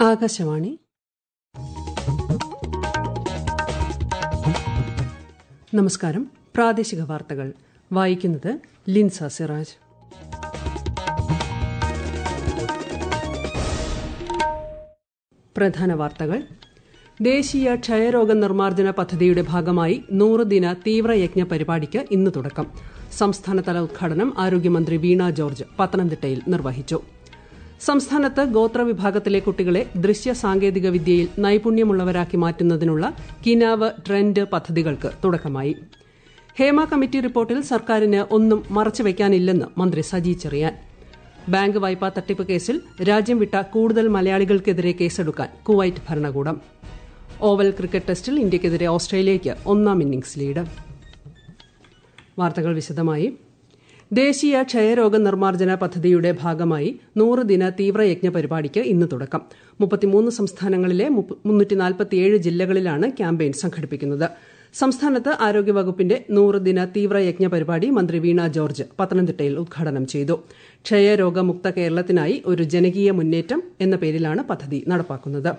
ആകാശവാണി നമസ്കാരം പ്രാദേശിക വാർത്തകൾ വായിക്കുന്നത് ലിൻസ സിറാജ് പ്രധാന വാർത്തകൾ ദേശീയ ക്ഷയരോഗ നിർമ്മാർജ്ജന പദ്ധതിയുടെ ഭാഗമായി നൂറ് ദിന തീവ്രയജ്ഞ പരിപാടിക്ക് ഇന്ന് തുടക്കം സംസ്ഥാനതല ഉദ്ഘാടനം ആരോഗ്യമന്ത്രി വീണ ജോർജ് പത്തനംതിട്ടയിൽ നിർവഹിച്ചു സംസ്ഥാനത്ത് ഗോത്രവിഭാഗത്തിലെ കുട്ടികളെ ദൃശ്യ സാങ്കേതിക വിദ്യയിൽ നൈപുണ്യമുള്ളവരാക്കി മാറ്റുന്നതിനുള്ള കിനാവ് ട്രെൻഡ് പദ്ധതികൾക്ക് തുടക്കമായി ഹേമ കമ്മിറ്റി റിപ്പോർട്ടിൽ സർക്കാരിന് ഒന്നും മറച്ചുവെക്കാനില്ലെന്ന് മന്ത്രി സജി ചെറിയാൻ ബാങ്ക് വായ്പാ തട്ടിപ്പ് കേസിൽ രാജ്യം വിട്ട കൂടുതൽ മലയാളികൾക്കെതിരെ കേസെടുക്കാൻ കുവൈറ്റ് ഭരണകൂടം ഓവൽ ക്രിക്കറ്റ് ടെസ്റ്റിൽ ഇന്ത്യക്കെതിരെ ഓസ്ട്രേലിയയ്ക്ക് ഒന്നാം ഇന്നിംഗ്സ് ലീഡ് വാർത്തകൾ വിശദമായി ദേശീയ ക്ഷയരോഗ നിർമ്മാർജ്ജന പദ്ധതിയുടെ ഭാഗമായി നൂറ് ദിന തീവ്രയജ്ഞ പരിപാടിക്ക് ഇന്ന് തുടക്കം മുപ്പത്തിമൂന്ന് സംസ്ഥാനങ്ങളിലെ മുന്നൂറ്റിനാൽപ്പത്തിയേഴ് ജില്ലകളിലാണ് ക്യാമ്പയിൻ സംഘടിപ്പിക്കുന്നത് സംസ്ഥാനത്ത് ആരോഗ്യവകുപ്പിന്റെ നൂറ് ദിന തീവ്രയജ്ഞ പരിപാടി മന്ത്രി വീണ ജോർജ് പത്തനംതിട്ടയിൽ ഉദ്ഘാടനം ചെയ്തു ക്ഷയരോഗമുക്ത കേരളത്തിനായി ഒരു ജനകീയ മുന്നേറ്റം എന്ന പേരിലാണ് പദ്ധതി നടപ്പാക്കുന്നത്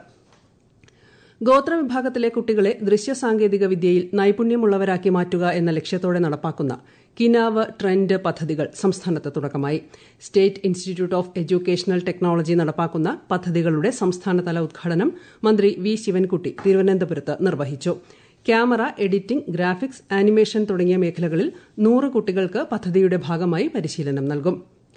ഗോത്രവിഭാഗത്തിലെ കുട്ടികളെ ദൃശ്യസാങ്കേതിക വിദ്യയിൽ നൈപുണ്യമുള്ളവരാക്കി മാറ്റുക എന്ന ലക്ഷ്യത്തോടെ നടപ്പാക്കുന്ന കിനാവ് ട്രെൻഡ് പദ്ധതികൾ സംസ്ഥാനത്ത് തുടക്കമായി State Institute of Educational Technology നടപ്പാക്കുന്ന പദ്ധതികളുടെ സംസ്ഥാനതല ഉദ്ഘാടനം മന്ത്രി വി ശിവൻകുട്ടി തിരുവനന്തപുരത്ത് നിർവഹിച്ചു ക്യാമറ എഡിറ്റിംഗ് ഗ്രാഫിക്സ് ആനിമേഷൻ തുടങ്ങിയ മേഖലകളിൽ നൂറ് കുട്ടികൾക്ക് പദ്ധതിയുടെ ഭാഗമായി പരിശീലനം നൽകും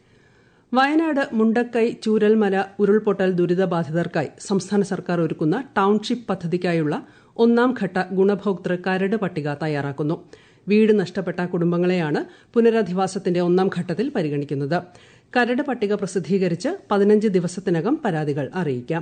വയനാട് മുണ്ടക്കൈ ചൂരൽമല ഉരുൾപൊട്ടൽ ദുരിതബാധിതർക്കായി സംസ്ഥാന സർക്കാർ ഒരുക്കുന്ന ടൌൺഷിപ്പ് പദ്ധതിക്കായുള്ള ഒന്നാം ഘട്ട ഗുണഭോക്തൃ കരട് പട്ടിക തയ്യാറാക്കുന്നു വീട് നഷ്ടപ്പെട്ട കുടുംബങ്ങളെയാണ് പുനരധിവാസത്തിന്റെ ഒന്നാം ഘട്ടത്തിൽ പരിഗണിക്കുന്നത് കരട് പട്ടിക പ്രസിദ്ധീകരിച്ച് പതിനഞ്ച് ദിവസത്തിനകം പരാതികൾ അറിയിക്കാം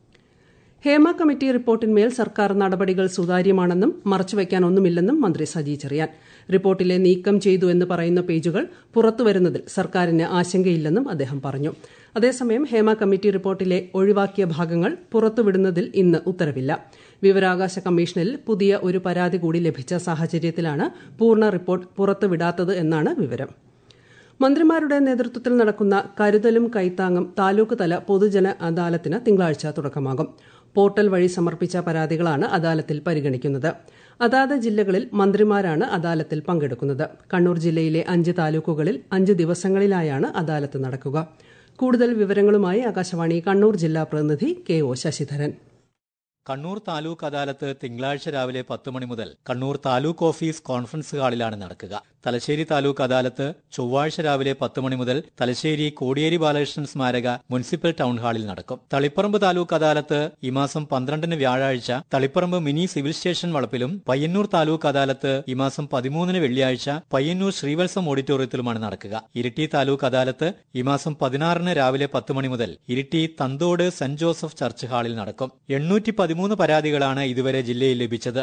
ഹേമ കമ്മിറ്റി റിപ്പോർട്ടിന്മേൽ സർക്കാർ നടപടികൾ സുതാര്യമാണെന്നും മറച്ചുവെക്കാനൊന്നുമില്ലെന്നും മന്ത്രി സജി ചെറിയാൻ റിപ്പോർട്ടിലെ നീക്കം ചെയ്തു എന്ന് പറയുന്ന പേജുകൾ പുറത്തുവരുന്നതിൽ സർക്കാരിന് ആശങ്കയില്ലെന്നും അദ്ദേഹം പറഞ്ഞു അതേസമയം ഹേമ കമ്മിറ്റി റിപ്പോർട്ടിലെ ഒഴിവാക്കിയ ഭാഗങ്ങൾ പുറത്തുവിടുന്നതിൽ ഇന്ന് ഉത്തരവില്ല വിവരാവകാശ കമ്മീഷനിൽ പുതിയ ഒരു പരാതി കൂടി ലഭിച്ച സാഹചര്യത്തിലാണ് പൂർണ്ണ റിപ്പോർട്ട് പുറത്തുവിടാത്തത് എന്നാണ് വിവരം മന്ത്രിമാരുടെ നേതൃത്വത്തിൽ നടക്കുന്ന കരുതലും കൈത്താങ്ങും താലൂക്ക് തല പൊതുജന അദാലത്തിന് തിങ്കളാഴ്ച തുടക്കമാകും പോർട്ടൽ വഴി സമർപ്പിച്ച പരാതികളാണ് അദാലത്തിൽ പരിഗണിക്കുന്നത് അതാത് ജില്ലകളിൽ മന്ത്രിമാരാണ് അദാലത്തിൽ പങ്കെടുക്കുന്നത് കണ്ണൂർ ജില്ലയിലെ അഞ്ച് താലൂക്കുകളിൽ അഞ്ച് ദിവസങ്ങളിലായാണ് അദാലത്ത് നടക്കുക കൂടുതൽ വിവരങ്ങളുമായി ആകാശവാണി കണ്ണൂർ ജില്ലാ പ്രതിനിധി കെ ഒ ശശിധരൻ കണ്ണൂർ താലൂക്ക് അദാലത്ത് തിങ്കളാഴ്ച രാവിലെ പത്ത് മണി മുതൽ കണ്ണൂർ താലൂക്ക് ഓഫീസ് കോൺഫറൻസ് ഹാളിലാണ് നടക്കുക തലശ്ശേരി താലൂക്ക് അദാലത്ത് ചൊവ്വാഴ്ച രാവിലെ പത്ത് മണി മുതൽ തലശ്ശേരി കോടിയേരി ബാലകൃഷ്ണൻ സ്മാരക മുനിസിപ്പൽ ടൗൺ ഹാളിൽ നടക്കും തളിപ്പറമ്പ് താലൂക്ക് അദാലത്ത് ഈ മാസം പന്ത്രണ്ടിന് വ്യാഴാഴ്ച തളിപ്പറമ്പ് മിനി സിവിൽ സ്റ്റേഷൻ വളപ്പിലും പയ്യന്നൂർ താലൂക്ക് അദാലത്ത് ഈ മാസം പതിമൂന്നിന് വെള്ളിയാഴ്ച പയ്യന്നൂർ ശ്രീവത്സം ഓഡിറ്റോറിയത്തിലുമാണ് നടക്കുക ഇരിട്ടി താലൂക്ക് അദാലത്ത് ഈ മാസം പതിനാറിന് രാവിലെ പത്ത് മണി മുതൽ Iritty Thanthode saint Joseph church ഹാളിൽ നടക്കും എണ്ണൂറ്റി പതിമൂന്ന് പരാതികളാണ് ഇതുവരെ ജില്ലയിൽ ലഭിച്ചത്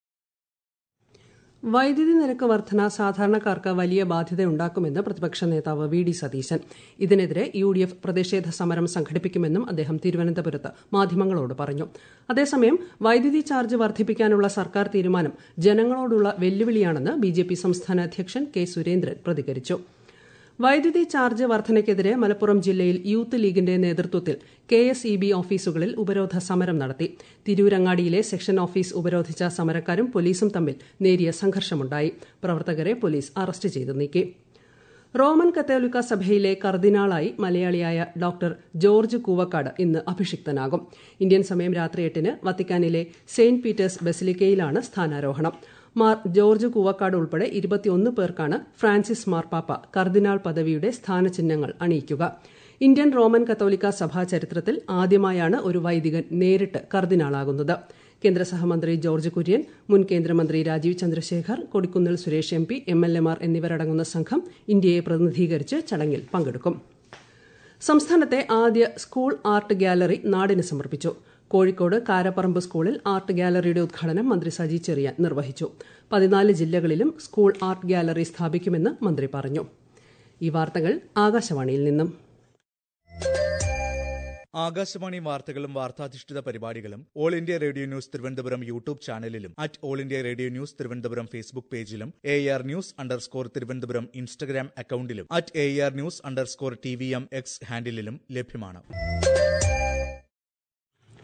വൈദ്യുതി നിരക്ക് വർധന സാധാരണക്കാർക്ക് വലിയ ബാധ്യതയുണ്ടാക്കുമെന്ന് പ്രതിപക്ഷ നേതാവ് വി ഡി സതീശൻ ഇതിനെതിരെ യു ഡി എഫ് പ്രതിഷേധ സമരം സംഘടിപ്പിക്കുമെന്നും അദ്ദേഹം തിരുവനന്തപുരത്ത് മാധ്യമങ്ങളോട് പറഞ്ഞു അതേസമയം വൈദ്യുതി ചാർജ് വർദ്ധിപ്പിക്കാനുള്ള സർക്കാർ തീരുമാനം ജനങ്ങളോടുള്ള വെല്ലുവിളിയാണെന്ന് ബി ജെ പി സംസ്ഥാന അധ്യക്ഷൻ കെ സുരേന്ദ്രൻ പ്രതികരിച്ചു വൈദ്യുതി ചാർജ് വർധനയ്ക്കെതിരെ മലപ്പുറം ജില്ലയിൽ യൂത്ത് ലീഗിന്റെ നേതൃത്വത്തിൽ കെ എസ് ഇ ബി ഓഫീസുകളിൽ ഉപരോധ സമരം നടത്തി തിരൂരങ്ങാടിയിലെ സെക്ഷൻ ഓഫീസ് ഉപരോധിച്ച സമരക്കാരും പോലീസും തമ്മിൽ നേരിയ സംഘർഷമുണ്ടായി പ്രവർത്തകരെ പോലീസ് അറസ്റ്റ് ചെയ്ത് നീക്കി റോമൻ കത്തോലിക്ക സഭയിലെ കർദിനാളായി മലയാളിയായ ഡോക്ടർ ജോർജ് കൂവക്കാട് ഇന്ന് അഭിഷിക്തനാകും ഇന്ത്യൻ സമയം രാത്രി എട്ടിന് വത്തിക്കാനിലെ സെയിന്റ് പീറ്റേഴ്സ് ബസിലിക്കയിലാണ് സ്ഥാനാരോഹണം മാർ ജോർജ് കൂവക്കാട് ഉൾപ്പെടെ ഇരുപത്തിയൊന്ന് പേർക്കാണ് ഫ്രാൻസിസ് മാർപ്പാപ്പ കർദിനാൾ പദവിയുടെ സ്ഥാനചിഹ്നങ്ങൾ അണിയിക്കുക ഇന്ത്യൻ റോമൻ കത്തോലിക്ക സഭാ ചരിത്രത്തിൽ ആദ്യമായാണ് ഒരു വൈദികൻ നേരിട്ട് കർദിനാളാകുന്നത് കേന്ദ്ര സഹമന്ത്രി ജോർജ് കുര്യൻ മുൻ കേന്ദ്രമന്ത്രി Rajeev Chandrasekhar Kodikunnil Suresh M P M L എമാർ എന്നിവരടങ്ങുന്ന സംഘം ഇന്ത്യയെ പ്രതിനിധീകരിച്ച് ചടങ്ങിൽ പങ്കെടുക്കും സംസ്ഥാനത്തെ ആദ്യ സ്കൂൾ ആർട്ട് ഗാലറി നാടിന് സമർപ്പിച്ചു കോഴിക്കോട് കാരപ്പറമ്പ് സ്കൂളിൽ ആർട്ട് ഗാലറിയുടെ ഉദ്ഘാടനം മന്ത്രി സജി ചെറിയാൻ നിർവഹിച്ചു പതിനാല് ജില്ലകളിലും സ്കൂൾ ആർട്ട് ഗാലറി സ്ഥാപിക്കുമെന്ന് മന്ത്രി പറഞ്ഞു ഈ വാർത്തകൾ ആകാശവാണിയിൽ നിന്നും ആകാശവാണി വാർത്തകളും വാർത്താധിഷ്ഠിത പരിപാടികളും all India radio news Thiruvananthapuram YouTube ചാനലിലും at all India radio news Thiruvananthapuram Facebook പേജിലും A R news underscore Thiruvananthapuram Instagram അക്കൌണ്ടിലും at A R news underscore T V M X ഹാൻഡിലും ലഭ്യമാണ്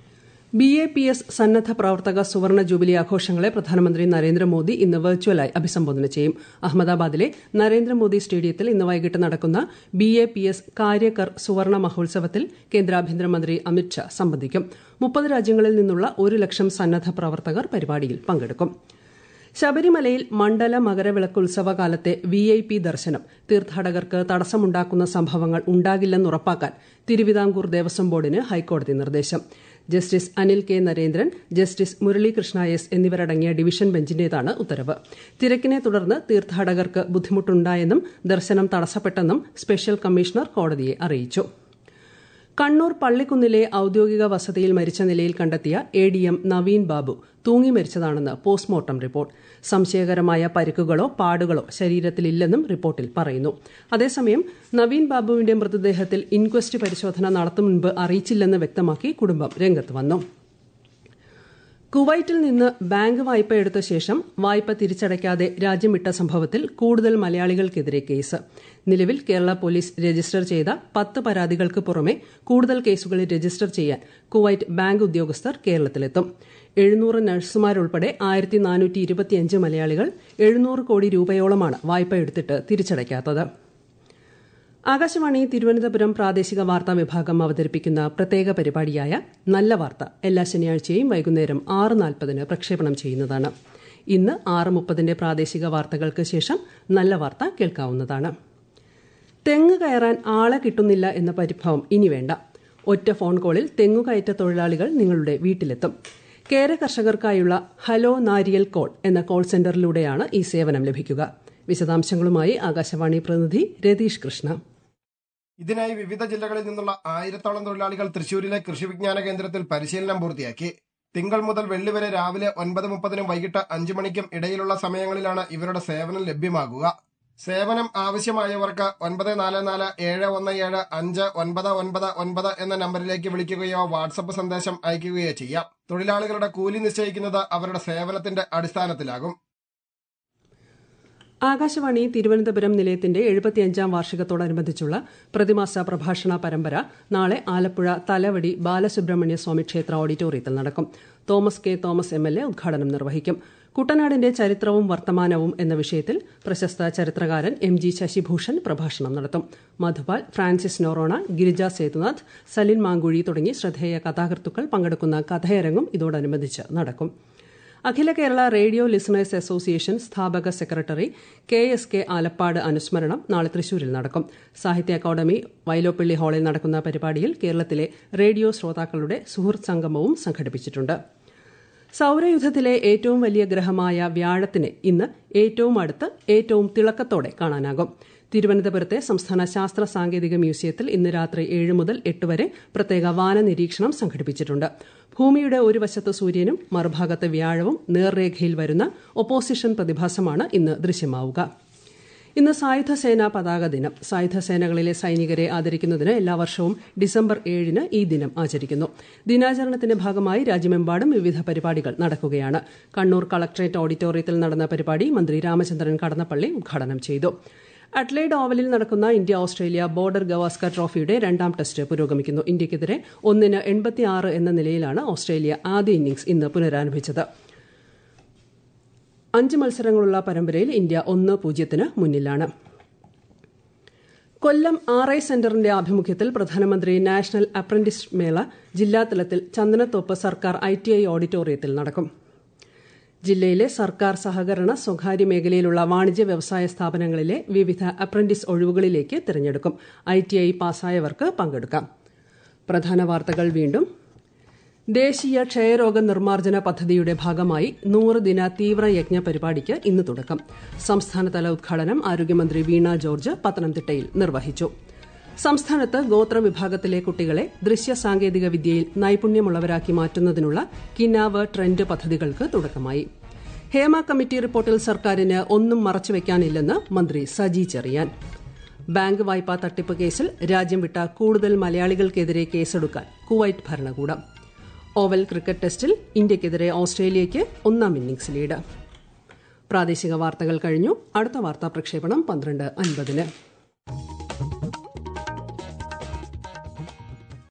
ബി എ പി എസ് സന്നദ്ധ പ്രവർത്തക സുവർണ ജൂബിലി ആഘോഷങ്ങളെ പ്രധാനമന്ത്രി നരേന്ദ്രമോദി ഇന്ന് വെർച്വലായി അഭിസംബോധന ചെയ്യും അഹമ്മദാബാദിലെ നരേന്ദ്രമോദി സ്റ്റേഡിയത്തിൽ ഇന്ന് വൈകിട്ട് നടക്കുന്ന ബി എ പി എസ് കാര്യകർ സുവർണ മഹോത്സവത്തിൽ കേന്ദ്ര ആഭ്യന്തരമന്ത്രി അമിത്ഷാ സംബന്ധിക്കും മുപ്പത് രാജ്യങ്ങളിൽ നിന്നുള്ള ഒരു ലക്ഷം സന്നദ്ധ പ്രവർത്തകർ പരിപാടിയിൽ പങ്കെടുക്കും ശബരിമലയിൽ മണ്ഡല മകരവിളക്ക് ഉത്സവകാലത്തെ വി ഐ പി ദർശനം തീർത്ഥാടകർക്ക് തടസ്സമുണ്ടാക്കുന്ന സംഭവങ്ങൾ ഉണ്ടാകില്ലെന്ന് ഉറപ്പാക്കാൻ തിരുവിതാംകൂർ ദേവസ്വം ബോർഡിന് ഹൈക്കോടതി നിർദ്ദേശം justice Anil K Narendran justice Muralikrishna S എന്നിവരടങ്ങിയ ഡിവിഷൻ ബെഞ്ചിന്റേതാണ് ഉത്തരവ് തിരക്കിനെ തുടർന്ന് തീർത്ഥാടകർക്ക് ബുദ്ധിമുട്ടുണ്ടായെന്നും ദർശനം തടസ്സപ്പെട്ടെന്നും സ്പെഷ്യൽ കമ്മീഷണർ കോടതിയെ അറിയിച്ചു കണ്ണൂർ പള്ളിക്കുന്നിലെ ഔദ്യോഗിക വസതിയിൽ മരിച്ച നിലയിൽ കണ്ടെത്തിയ A D M Naveen Babu തൂങ്ങി മരിച്ചതാണെന്ന് പോസ്റ്റ്മോർട്ടം റിപ്പോർട്ട് സംശയകരമായ പരിക്കുകളോ പാടുകളോ ശരീരത്തിലില്ലെന്നും റിപ്പോർട്ടിൽ പറയുന്നു അതേസമയം നവീൻ ബാബുവിന്റെ മൃതദേഹത്തിൽ ഇൻക്വസ്റ്റ് പരിശോധന നടത്തും മുൻപ് അറിയിച്ചില്ലെന്ന് വ്യക്തമാക്കി കുടുംബം രംഗത്ത് വന്നു കുവൈറ്റിൽ നിന്ന് ബാങ്ക് വായ്പ എടുത്ത ശേഷം വായ്പ തിരിച്ചടയ്ക്കാതെ രാജ്യം വിട്ട സംഭവത്തിൽ കൂടുതൽ മലയാളികൾക്കെതിരെ കേസ് നിലവിൽ കേരള പോലീസ് രജിസ്റ്റർ ചെയ്ത പത്ത് പരാതികൾക്ക് പുറമെ കൂടുതൽ കേസുകൾ രജിസ്റ്റർ ചെയ്യാൻ കുവൈറ്റ് ബാങ്ക് ഉദ്യോഗസ്ഥർ കേരളത്തിലെത്തും എഴുന്നൂറ് നഴ്സുമാരുൾപ്പെടെ ആയിരത്തി നാനൂറ്റി ഇരുപത്തിയഞ്ച് മലയാളികൾ എഴുന്നൂറ് കോടി രൂപയോളമാണ് വായ്പ എടുത്തിട്ട് തിരിച്ചടയ്ക്കാത്തത് ആകാശവാണി തിരുവനന്തപുരം പ്രാദേശിക വാർത്താ വിഭാഗം അവതരിപ്പിക്കുന്ന പ്രത്യേക പരിപാടിയായ നല്ല വാർത്ത എല്ലാ ശനിയാഴ്ചയും വൈകുന്നേരം ആറ് നാൽപ്പതിന് പ്രക്ഷേപണം ചെയ്യുന്നതാണ് ഇന്ന് ആറ് മുപ്പതിന്റെ പ്രാദേശിക വാർത്തകൾക്ക് ശേഷം നല്ല വാർത്ത കേൾക്കാവുന്നതാണ് തെങ്ങ് കയറാൻ ആളെ കിട്ടുന്നില്ല എന്ന പരിഭവം ഇനി വേണ്ട ഒറ്റ ഫോൺ കോളിൽ തെങ്ങുകയറ്റ തൊഴിലാളികൾ നിങ്ങളുടെ വീട്ടിലെത്തും കേര കർഷകർക്കായുള്ള ഹലോ നാരിയൽ കോൾ എന്ന കോൾ സെന്ററിലൂടെയാണ് ഈ സേവനം ലഭിക്കുക വിശദാംശങ്ങളുമായി ആകാശവാണി പ്രതിനിധി രതീഷ് കൃഷ്ണ ഇതിനായി വിവിധ ജില്ലകളിൽ നിന്നുള്ള ആയിരത്തോളം തൊഴിലാളികൾ തൃശൂരിലെ കൃഷി വിജ്ഞാന കേന്ദ്രത്തിൽ പരിശീലനം പൂർത്തിയാക്കി തിങ്കൾ മുതൽ വെള്ളി വരെ രാവിലെ ഒൻപത് മുപ്പതിനും വൈകിട്ട് അഞ്ചു മണിക്കും ഇടയിലുള്ള സമയങ്ങളിലാണ് ഇവരുടെ സേവനം ലഭ്യമാകുക സേവനം ആവശ്യമായവർക്ക് ഒൻപത് നാല് നാല് ഏഴ് ഒന്ന് ഏഴ് അഞ്ച് ഒൻപത് ഒൻപത് ഒൻപത് എന്ന നമ്പറിലേക്ക് വിളിക്കുകയോ വാട്സപ്പ് സന്ദേശം അയക്കുകയോ ചെയ്യാം തൊഴിലാളികളുടെ കൂലി നിശ്ചയിക്കുന്നത് അവരുടെ സേവനത്തിന്റെ അടിസ്ഥാനത്തിലാകും ആകാശവാണി തിരുവനന്തപുരം നിലയത്തിന്റെ എഴുപത്തിയഞ്ചാം വാർഷികത്തോടനുബന്ധിച്ചുള്ള പ്രതിമാസ പ്രഭാഷണ പരമ്പര നാളെ ആലപ്പുഴ തലവടി ബാലസുബ്രഹ്മണ്യ സ്വാമി ക്ഷേത്ര ഓഡിറ്റോറിയത്തിൽ നടക്കും Thomas K Thomas M L A ഉദ്ഘാടനം നിർവഹിക്കും കുട്ടനാടിന്റെ ചരിത്രവും വർത്തമാനവും എന്ന വിഷയത്തിൽ പ്രശസ്ത ചരിത്രകാരൻ എം ജി ശശിഭൂഷൺ പ്രഭാഷണം നടത്തും മധുപാൽ ഫ്രാൻസിസ് നോറോണ ഗിരിജ സേതുനാഥ് സലിൻ മാങ്കുഴി തുടങ്ങി ശ്രദ്ധേയ കഥാകൃത്തുക്കൾ പങ്കെടുക്കുന്ന കഥയരങ്ങും ഇതോടനുബന്ധിച്ച് നടക്കും Akhila Kerala radio listeners association സ്ഥാപക secretary K S K Alappad അനുസ്മരണം നാളെ തൃശൂരിൽ നടക്കും സാഹിത്യ അക്കാദമി വൈലോപ്പള്ളി ഹാളിൽ നടക്കുന്ന പരിപാടിയിൽ കേരളത്തിലെ റേഡിയോ ശ്രോതാക്കളുടെ സുഹൃത്ത് സംഗമവും സംഘടിപ്പിച്ചിട്ടുണ്ട് സൌരയുധത്തിലെ ഏറ്റവും വലിയ ഗ്രഹമായ വ്യാഴത്തിനെ ഇന്ന് ഏറ്റവും അടുത്ത് ഏറ്റവും തിളക്കത്തോടെ കാണാനാകും തിരുവനന്തപുരത്തെ സംസ്ഥാന ശാസ്ത്ര സാങ്കേതിക മ്യൂസിയത്തിൽ ഇന്ന് രാത്രി ഏഴ് മുതൽ എട്ട് വരെ പ്രത്യേക വാന നിരീക്ഷണം സംഘടിപ്പിച്ചിട്ടുണ്ട് ഭൂമിയുടെ ഒരു വശത്ത് സൂര്യനും മറുഭാഗത്ത് വ്യാഴവും നേർരേഖയിൽ വരുന്ന ഒപ്പോസിഷൻ പ്രതിഭാസമാണ് ഇന്ന് ദൃശ്യമാവുക ഇന്ന് സായുധ സേനാ പതാക ദിനം സായുധ സേനകളിലെ സൈനികരെ ആദരിക്കുന്നതിന് എല്ലാ വർഷവും ഡിസംബർ ഏഴിന് ഈ ദിനം ആചരിക്കുന്നു ദിനാചരണത്തിന്റെ ഭാഗമായി രാജ്യമെമ്പാടും വിവിധ പരിപാടികൾ നടക്കുകയാണ് കണ്ണൂർ കളക്ടറേറ്റ് ഓഡിറ്റോറിയത്തിൽ നടന്ന പരിപാടി മന്ത്രി രാമചന്ദ്രൻ കടന്നപ്പള്ളി ഉദ്ഘാടനം ചെയ്തു അഡ്ലൈഡ് ഓവലിൽ നടക്കുന്ന ഇന്ത്യ ഓസ്ട്രേലിയ ബോർഡർ ഗവാസ്കർ ട്രോഫിയുടെ രണ്ടാം ടെസ്റ്റ് പുരോഗമിക്കുന്നു ഇന്ത്യയ്ക്കെതിരെ ഒന്നിന് എൺപത്തിയാറ് എന്ന നിലയിലാണ് ഓസ്ട്രേലിയ ആദ്യ ഇന്നിംഗ്സ് ഇന്ന് പുനരാരംഭിച്ചത് അഞ്ച് മത്സരങ്ങളുള്ള പരമ്പരയിൽ ഇന്ത്യ ഒന്ന് പൂജ്യത്തിന് മുന്നിലാണ് കൊല്ലം ആർ ഐ സെന്ററിന്റെ ആഭിമുഖ്യത്തിൽ പ്രധാനമന്ത്രി നാഷണൽ അപ്രന്റീസ് മേള ജില്ലാതലത്തിൽ ചന്ദനത്തോപ്പ് സർക്കാർ ഐ ടി ഐ ഓഡിറ്റോറിയത്തിൽ നടക്കും ജില്ലയിലെ സർക്കാർ സഹകരണ സ്വകാര്യ മേഖലയിലുള്ള വാണിജ്യ വ്യവസായ സ്ഥാപനങ്ങളിലെ വിവിധ അപ്രന്റീസ് ഒഴിവുകളിലേക്ക് തിരഞ്ഞെടുക്കും ഐ ടി ഐ പാസ്സായവർക്ക് പങ്കെടുക്കാം പ്രധാന വാർത്തകൾ വീണ്ടും ദേശീയ ക്ഷയരോഗ നിർമ്മാർജ്ജന പദ്ധതിയുടെ ഭാഗമായി നൂറ് ദിന തീവ്രയജ്ഞ പരിപാടിക്ക് ഇന്ന് തുടക്കം സംസ്ഥാനതല ഉദ്ഘാടനം ആരോഗ്യമന്ത്രി വീണ ജോർജ് പത്തനംതിട്ടയിൽ നിർവഹിച്ചു സംസ്ഥാനത്ത് ഗോത്രവിഭാഗത്തിലെ കുട്ടികളെ ദൃശ്യ സാങ്കേതിക വിദ്യയിൽ നൈപുണ്യമുള്ളവരാക്കി മാറ്റുന്നതിനുള്ള കിനാവ് ട്രെൻഡ് പദ്ധതികൾക്ക് തുടക്കമായി ഹേമ കമ്മിറ്റി റിപ്പോർട്ടിൽ സർക്കാരിന് ഒന്നും മറച്ചുവെക്കാനില്ലെന്ന് മന്ത്രി സജി ചെറിയാൻ ബാങ്ക് വായ്പാ തട്ടിപ്പ് കേസിൽ രാജ്യം വിട്ട കൂടുതൽ മലയാളികൾക്കെതിരെ കേസെടുക്കാൻ കുവൈറ്റ് ഭരണകൂടം ഓവൽ ക്രിക്കറ്റ് ടെസ്റ്റിൽ ഇന്ത്യയ്ക്കെതിരെ ഓസ്ട്രേലിയയ്ക്ക് ഒന്നാം ഇന്നിംഗ്സ് ലീഡ് പ്രാദേശിക വാർത്തകൾ കഴിഞ്ഞു അടുത്ത വാർത്താ പ്രക്ഷേപണം പന്ത്രണ്ട് അൻപതിന്